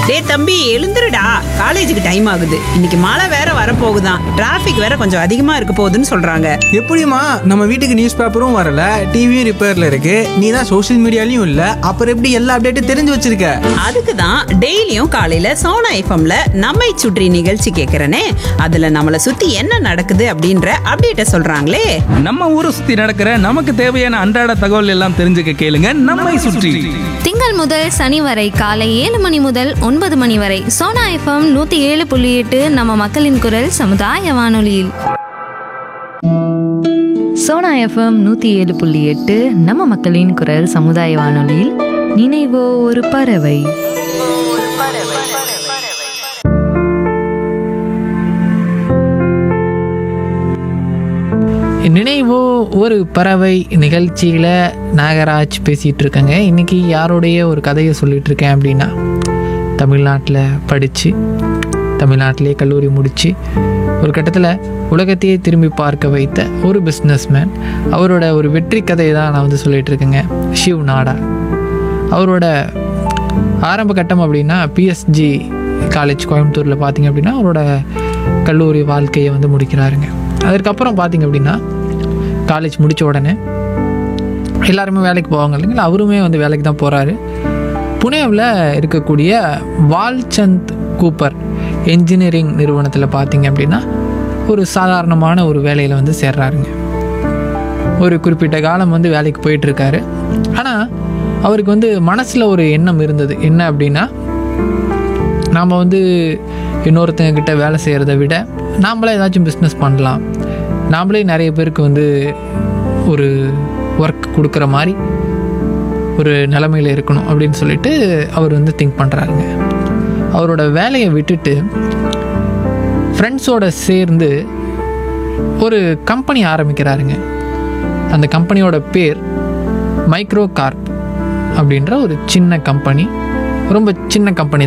டேய் தம்பி எழுந்துருடா காலேஜுக்கு டைம் ஆகுது இன்னைக்கு மழை வேற வரப்போகுதாம் டிராஃபிக் வேற கொஞ்சம் அதிகமா இருக்க போகுதுன்னு சொல்றாங்க எப்படிம்மா நம்ம வீட்டுக்கு நியூஸ் பேப்பரும் வரல டிவியும் ரிப்பேர்ல இருக்கு நீ தான் சோஷியல் மீடியாலையும் இல்ல அப்புறம் எப்படி எல்லா அப்டேட்டும் தெரிஞ்சு வச்சிருக்க அதுக்கு தான் டெய்லியும் காலையில சோனா எஃப்எம்ல நம்மை சுற்றி நிகழ்ச்சி கேட்கறனே அதுல நம்மளை சுத்தி என்ன நடக்குது அப்படின்ற அப்டேட்ட சொல்றாங்களே நம்ம ஊரை சுத்தி நடக்கிற நமக்கு தேவையான அன்றாட தகவல் எல்லாம் தெரிஞ்சுக்க கேளுங்க நம்மை சுற்றி திங்கள் முதல் சனி வரை காலை ஏழு மணி முதல் ஒன்பது மணி வரை சோனா எஃப்எம் நூத்தி ஏழு புள்ளி எட்டு நம்ம மக்களின் குரல் சமுதாய வானொலியில் சோனா எஃப்எம் நூற்றி ஏழு புள்ளி எட்டு நம்ம மக்களின் குரல் சமுதாய வானொலியில் நினைவோ ஒரு பறவை நினைவோ ஒரு பறவை நிகழ்ச்சியில் நாகராஜ் பேசிகிட்டு இருக்கேங்க இன்றைக்கி யாருடைய ஒரு கதையை சொல்லிட்டு இருக்கேன் அப்படின்னா தமிழ்நாட்டில் படித்து தமிழ்நாட்டிலே கல்லூரி முடித்து ஒரு கட்டத்தில் உலகத்தையே திரும்பி பார்க்க வைத்த ஒரு பிஸ்னஸ்மேன் அவரோட ஒரு வெற்றி கதையை தான் நான் வந்து சொல்லிட்டு இருக்கேங்க ஷிவ் நாடா அவரோட ஆரம்ப கட்டம் அப்படின்னா பிஎஸ்ஜி காலேஜ் கோயம்புத்தூரில் பார்த்தீங்க அப்படின்னா அவரோட கல்லூரி வாழ்க்கையை வந்து முடிக்கிறாருங்க அதற்கப்புறம் பார்த்தீங்க அப்படின்னா காலேஜ் முடித்த உடனே எல்லாருமே வேலைக்கு போவாங்க இல்லைங்களா அவருமே வந்து வேலைக்கு தான் போகிறாரு புனேவில் இருக்கக்கூடிய வால்சந்த் கூப்பர் என்ஜினியரிங் நிறுவனத்தில் பார்த்தீங்க அப்படின்னா ஒரு சாதாரணமான ஒரு வேலையில் வந்து சேர்றாருங்க ஒரு குறிப்பிட்ட காலம் வந்து வேலைக்கு போயிட்டுருக்காரு ஆனால் அவருக்கு வந்து மனசில் ஒரு எண்ணம் இருந்தது என்ன அப்படின்னா நாம் வந்து இன்னொருத்தங்க கிட்ட வேலை செய்கிறத விட நாமளே ஏதாச்சும் பிஸ்னஸ் பண்ணலாம் நாமளே நிறைய பேருக்கு வந்து ஒரு ஒர்க் கொடுக்குற மாதிரி ஒரு நிலமையில் இருக்கணும் அப்படின்னு சொல்லிட்டு அவர் வந்து திங்க் பண்ணுறாருங்க அவரோட வேலையை விட்டுட்டு ஃப்ரெண்ட்ஸோட சேர்ந்து ஒரு கம்பெனி ஆரம்பிக்கிறாருங்க அந்த கம்பெனியோட பேர் மைக்ரோ கார்ப் அப்படின்ற ஒரு சின்ன கம்பெனி ரொம்ப சின்ன கம்பெனி